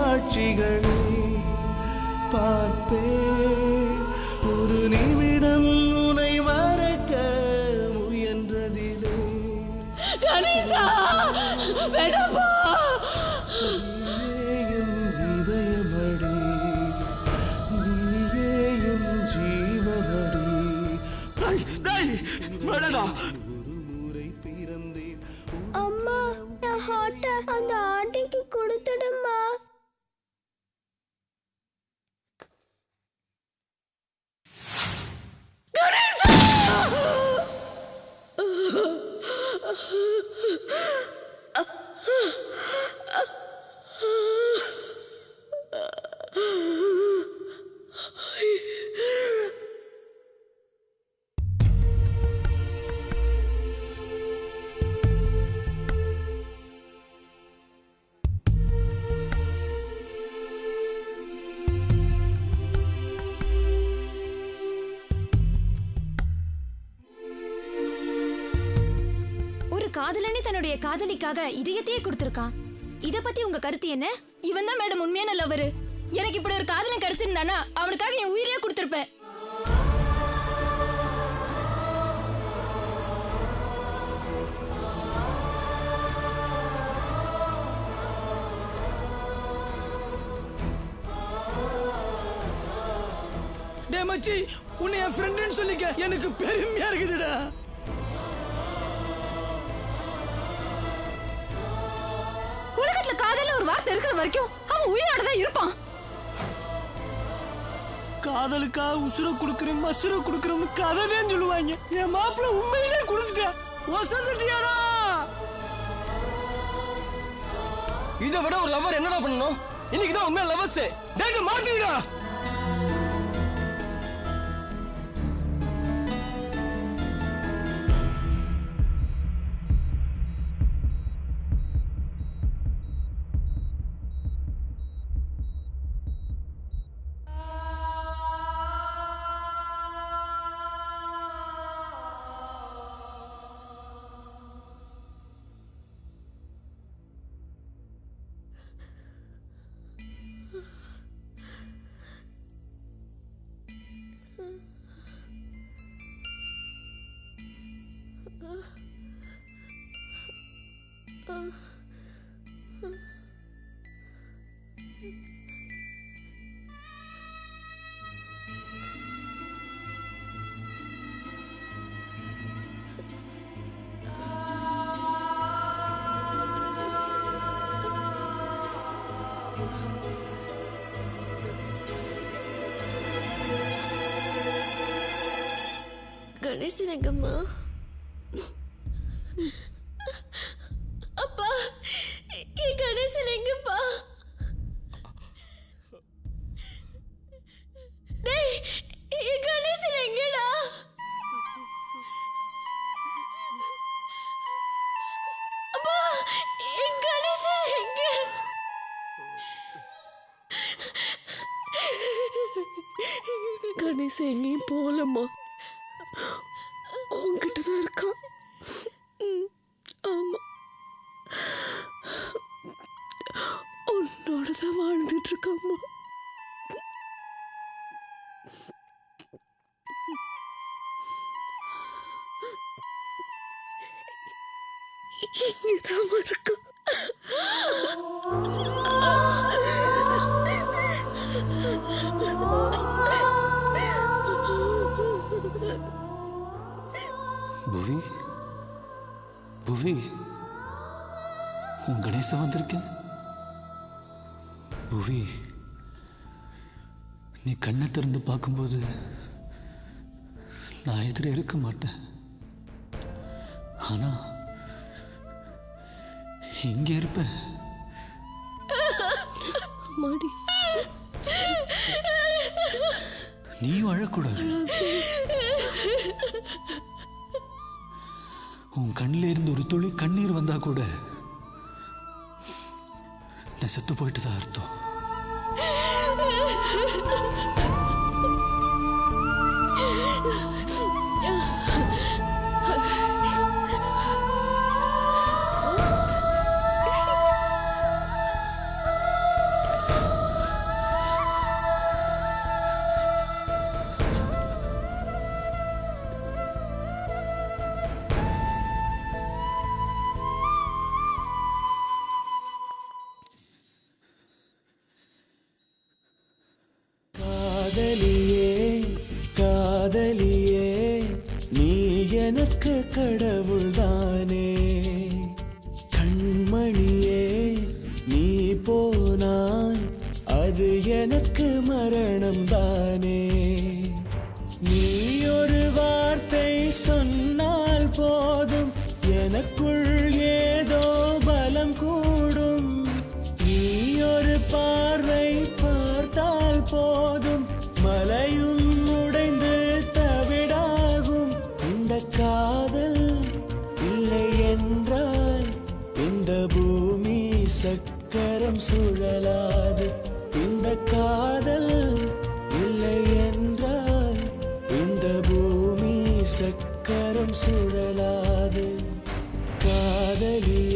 காட்சிகளை பார்ப்பேன் ஒரு நிமிடம் உனை மறக்க முயன்றதிலே கணேசா வேண்டாப்பா நீயே என் இதயமடி நீயே என் ஜீவனடி வேணடா ஒரு முறை பிறந்தேன் அம்மா நான் ஹாட்டை அந்த ஆண்டிக்கு கொடுத்துடுமா ஒரு காதலனே தன்னுடைய காதலிக்காக இதயத்தையே கொடுத்திருக்கான் இத பத்தி உங்க கருத்து என்ன இவன் தான் மேடம் உண்மையான லவரு எனக்கு இப்படி ஒரு காதலன் கிடைச்சிருந்தானா அவனுக்காக என் உயிரையே கொடுத்திருப்பேன் டே மச்சி உன்னை என் ஃப்ரெண்டுன்னு சொல்லிக்க எனக்கு பெருமையா இருக்குதுடா உலகத்துல காதல்ல ஒரு வார்த்தை இருக்கிற வரைக்கும் அவன் உயிரோட தான் இருப்பான் காதலுக்கா உசுர குடுக்கறேன் மசுர குடுக்கறேன்னு கதை தான் சொல்லுவாங்க என் மாப்பிள்ள உண்மையிலே கொடுத்துட்டா வசதியாடா இதை விட ஒரு லவர் என்னடா பண்ணணும் இன்னைக்கு தான் உண்மையா லவர்ஸ் டேட்டு மாத்திடா கணேசன் எங்கம்மா அப்பா என் கணேசன் எங்கப்பா டேய் என் கணேசன் எங்கடா அப்பா என் கணேசன் எங்க கணேசன் எங்கேயும் போகலம்மா உன்கிட்ட தான் இருக்கான் ம், ஆமா உன்னோட தான் வாழ்ந்துட்டு இருக்காம்மா இங்கதான் இருக்கான் புவி புவி உன் கணேசன் வந்திருக்கேன் புவி நீ கண்ணை திறந்து பார்க்கும்போது நான் எதிர இருக்க மாட்டேன் ஆனா இங்க இருப்பேன் மாடி நீயும் அழக்கூடாது உன் கண்ணில் இருந்து ஒரு துளி கண்ணீர் வந்தா கூட நான் செத்து போயிட்டு தான் அர்த்தம் காதலியே காதலியே நீ எனக்கு கடவுள்தானே கண்மணியே நீ போனாய் அது எனக்கு மரணம் தானே நீ ஒரு வார்த்தை சொன்னால் போதும் எனக்குள் ஏதோ பலம் கூடும் நீ ஒரு பார்வை பார்த்தால் போதும் மலையும் உடைந்து தவிடாகும் இந்த காதல் இல்லை என்றால் இந்த பூமி சக்கரம் சுழலாது இந்த காதல் இல்லை என்றால் இந்த பூமி சக்கரம் சுழலாது காதலியே